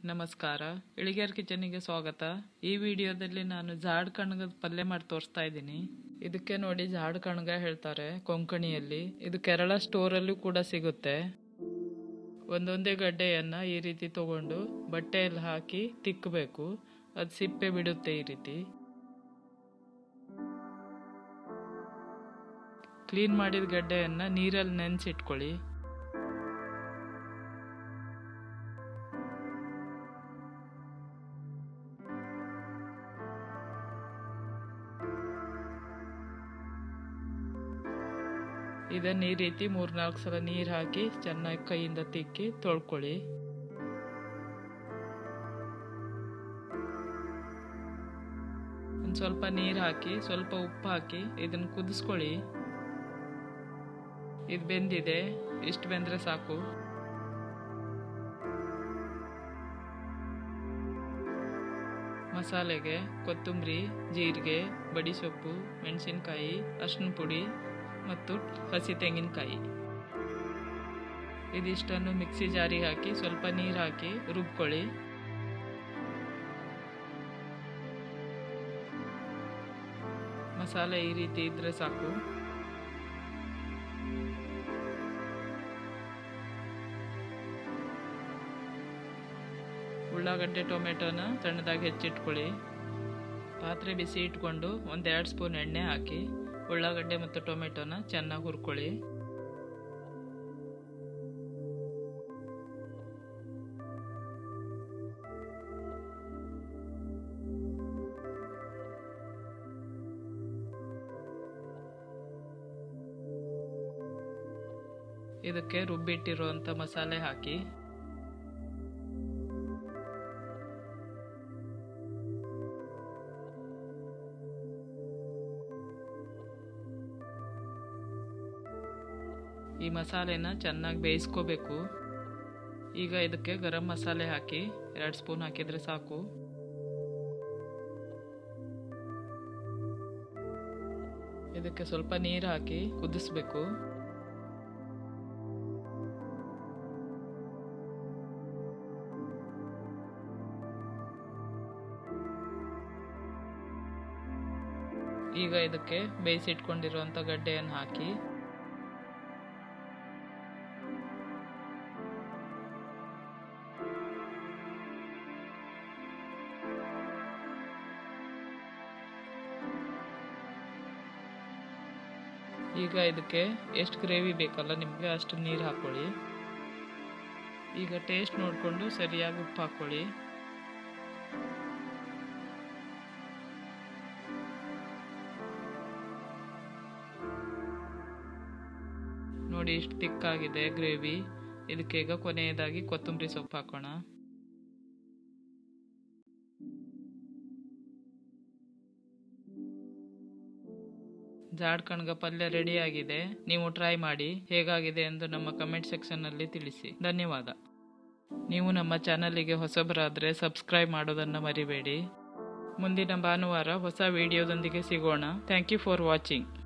ನಮಸ್ಕಾರ ಇಳಿಗೇರ್ ಕಿಚನಿಗೆ ಸ್ವಾಗತ ಈ ವಿಡಿಯೋದಲ್ಲಿ ನಾನು ಜಾಡ್ ಕಣಗದ ಪಲ್ಯ ಮಾಡಿ ತೋರಿಸ್ತಾ ಇದ್ದೀನಿ ಇದಕ್ಕೆ ನೋಡಿ ಜಾಡ್ ಕಣಗ ಹೇಳ್ತಾರೆ ಕೊಂಕಣಿಯಲ್ಲಿ ಇದು ಕೇರಳ ಸ್ಟೋರಲ್ಲೂ ಕೂಡ ಸಿಗುತ್ತೆ ಒಂದೊಂದೇ ಗಡ್ಡೆಯನ್ನ ಈ ರೀತಿ ತಗೊಂಡು ಬಟ್ಟೆಯಲ್ಲಿ ಹಾಕಿ ತಿಕ್ಕಬೇಕು ಅದು ಸಿಪ್ಪೆ ಬಿಡುತ್ತೆ ಈ ರೀತಿ ಕ್ಲೀನ್ ಮಾಡಿದ ಗಡ್ಡೆಯನ್ನ ನೀರಲ್ಲಿ ನೆನೆಸಿಟ್ಕೊಳ್ಳಿ ಇದನ್ನ ಈ ರೀತಿ ಮೂರ್ನಾಲ್ಕು ಸಲ ನೀರು ಹಾಕಿ ಚೆನ್ನಾಗಿ ಕೈಯಿಂದ ತಿಕ್ಕಿ ತೊಳ್ಕೊಳ್ಳಿ ಒಂದು ಸ್ವಲ್ಪ ನೀರು ಹಾಕಿ ಸ್ವಲ್ಪ ಉಪ್ಪು ಹಾಕಿ ಇದನ್ನ ಕುದಿಸ್ಕೊಳ್ಳಿ ಇದು ಬೆಂದಿದೆ ಇಷ್ಟು ಬೆಂದ್ರೆ ಸಾಕು ಮಸಾಲೆಗೆ ಕೊತ್ತಂಬರಿ ಜೀರಿಗೆ ಬಡಿಸೊಪ್ಪು ಮೆಣಸಿನ್ಕಾಯಿ ಅರ್ಶಿನ ಪುಡಿ ಮತ್ತು ಹಸಿ ತೆಂಗಿನಕಾಯಿ ಇದಿಷ್ಟನ್ನು ಮಿಕ್ಸಿ ಜಾರಿಗೆ ಹಾಕಿ ಸ್ವಲ್ಪ ನೀರು ಹಾಕಿ ರುಬ್ಕೊಳ್ಳಿ ಮಸಾಲೆ ಈ ರೀತಿ ಇದ್ರೆ ಸಾಕು ಉಳ್ಳಾಗಡ್ಡೆ ಟೊಮೆಟೊನ ಸಣ್ಣದಾಗಿ ಹೆಚ್ಚಿಟ್ಕೊಳ್ಳಿ ಪಾತ್ರೆ ಬಿಸಿ ಇಟ್ಕೊಂಡು ಒಂದೆರಡು ಸ್ಪೂನ್ ಎಣ್ಣೆ ಹಾಕಿ ಉಳ್ಳಾಗಡ್ಡೆ ಮತ್ತು ಟೊಮೆಟೊನ ಚೆನ್ನಾಗಿ ಹುರ್ಕೊಳ್ಳಿ ಇದಕ್ಕೆ ರುಬ್ಬಿಟ್ಟಿರುವಂಥ ಮಸಾಲೆ ಹಾಕಿ ಈ ಮಸಾಲೆನ ಚೆನ್ನಾಗಿ ಬೇಯಿಸ್ಕೋಬೇಕು ಈಗ ಇದಕ್ಕೆ ಗರಂ ಮಸಾಲೆ ಹಾಕಿ ಎರಡು ಸ್ಪೂನ್ ಹಾಕಿದರೆ ಸಾಕು ಇದಕ್ಕೆ ಸ್ವಲ್ಪ ನೀರು ಹಾಕಿ ಕುದಿಸ್ಬೇಕು ಈಗ ಇದಕ್ಕೆ ಬೇಯಿಸಿಟ್ಕೊಂಡಿರುವಂಥ ಗಡ್ಡೆಯನ್ನು ಹಾಕಿ ಈಗ ಇದಕ್ಕೆ ಎಷ್ಟು ಗ್ರೇವಿ ಬೇಕಲ್ಲ ನಿಮಗೆ ಅಷ್ಟು ನೀರು ಹಾಕ್ಕೊಳ್ಳಿ ಈಗ ಟೇಸ್ಟ್ ನೋಡಿಕೊಂಡು ಸರಿಯಾಗಿ ಉಪ್ಪು ಹಾಕ್ಕೊಳ್ಳಿ ನೋಡಿ ಇಷ್ಟು ತಿಕ್ಕಾಗಿದೆ ಗ್ರೇವಿ ಇದಕ್ಕೆ ಈಗ ಕೊನೆಯದಾಗಿ ಕೊತ್ತಂಬರಿ ಸೊಪ್ಪು ಹಾಕೋಣ ಜಾಡ್ ಕಣ್ಗ ಪಲ್ಯ ರೆಡಿ ಆಗಿದೆ ನೀವು ಟ್ರೈ ಮಾಡಿ ಹೇಗಾಗಿದೆ ಎಂದು ನಮ್ಮ ಕಮೆಂಟ್ ಸೆಕ್ಷನ್ನಲ್ಲಿ ತಿಳಿಸಿ ಧನ್ಯವಾದ ನೀವು ನಮ್ಮ ಚಾನಲಿಗೆ ಹೊಸಬರಾದರೆ ಸಬ್ಸ್ಕ್ರೈಬ್ ಮಾಡೋದನ್ನು ಮರಿಬೇಡಿ ಮುಂದಿನ ಭಾನುವಾರ ಹೊಸ ವಿಡಿಯೋದೊಂದಿಗೆ ಸಿಗೋಣ ಥ್ಯಾಂಕ್ ಯು ಫಾರ್ ವಾಚಿಂಗ್